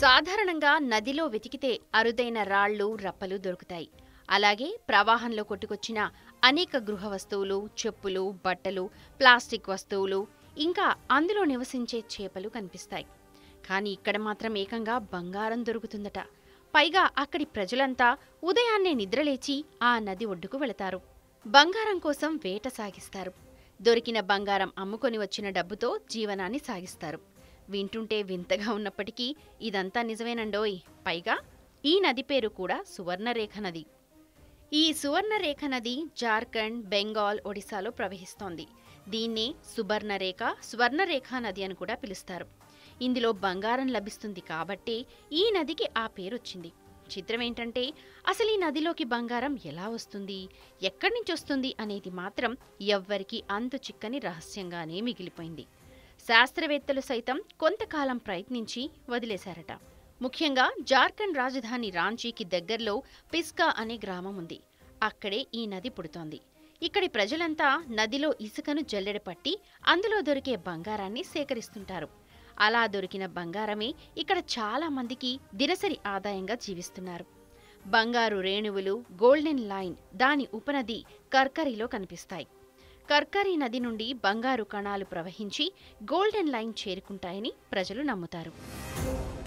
సాధారణంగా నదిలో వెతికితే అరుదైన రాళ్ళు రప్పలు దొరుకుతాయి అలాగే ప్రవాహంలో కొట్టుకొచ్చిన అనేక గృహ వస్తువులు చెప్పులు బట్టలు ప్లాస్టిక్ వస్తువులు ఇంకా అందులో నివసించే చేపలు కనిపిస్తాయి కానీ ఇక్కడ మాత్రం ఏకంగా బంగారం దొరుకుతుందట పైగా అక్కడి ప్రజలంతా ఉదయాన్నే నిద్రలేచి ఆ నది ఒడ్డుకు వెళతారు బంగారం కోసం వేట సాగిస్తారు దొరికిన బంగారం అమ్ముకొని వచ్చిన డబ్బుతో జీవనాన్ని సాగిస్తారు వింటుంటే వింతగా ఉన్నప్పటికీ ఇదంతా నిజమేనండోయ్ పైగా ఈ నది పేరు కూడా సువర్ణరేఖ నది ఈ సువర్ణరేఖ నది జార్ఖండ్ బెంగాల్ ఒడిశాలో ప్రవహిస్తోంది దీన్నే సుబర్ణరేఖ స్వర్ణరేఖ నది అని కూడా పిలుస్తారు ఇందులో బంగారం లభిస్తుంది కాబట్టే ఈ నదికి ఆ పేరు వచ్చింది చిత్రం ఏంటంటే అసలు ఈ నదిలోకి బంగారం ఎలా వస్తుంది ఎక్కడి నుంచి వస్తుంది అనేది మాత్రం ఎవ్వరికీ అంతు చిక్కని రహస్యంగానే మిగిలిపోయింది శాస్త్రవేత్తలు సైతం కొంతకాలం ప్రయత్నించి వదిలేశారట ముఖ్యంగా జార్ఖండ్ రాజధాని రాంచీకి దగ్గరలో పిస్కా అనే గ్రామం ఉంది అక్కడే ఈ నది పుడుతోంది ఇక్కడి ప్రజలంతా నదిలో ఇసుకను జల్లెడ పట్టి అందులో దొరికే బంగారాన్ని సేకరిస్తుంటారు అలా దొరికిన బంగారమే ఇక్కడ చాలా మందికి దినసరి ఆదాయంగా జీవిస్తున్నారు బంగారు రేణువులు గోల్డెన్ లైన్ దాని ఉపనది కర్కరిలో కనిపిస్తాయి కర్కరీ నది నుండి బంగారు కణాలు ప్రవహించి గోల్డెన్ లైన్ చేరుకుంటాయని ప్రజలు నమ్ముతారు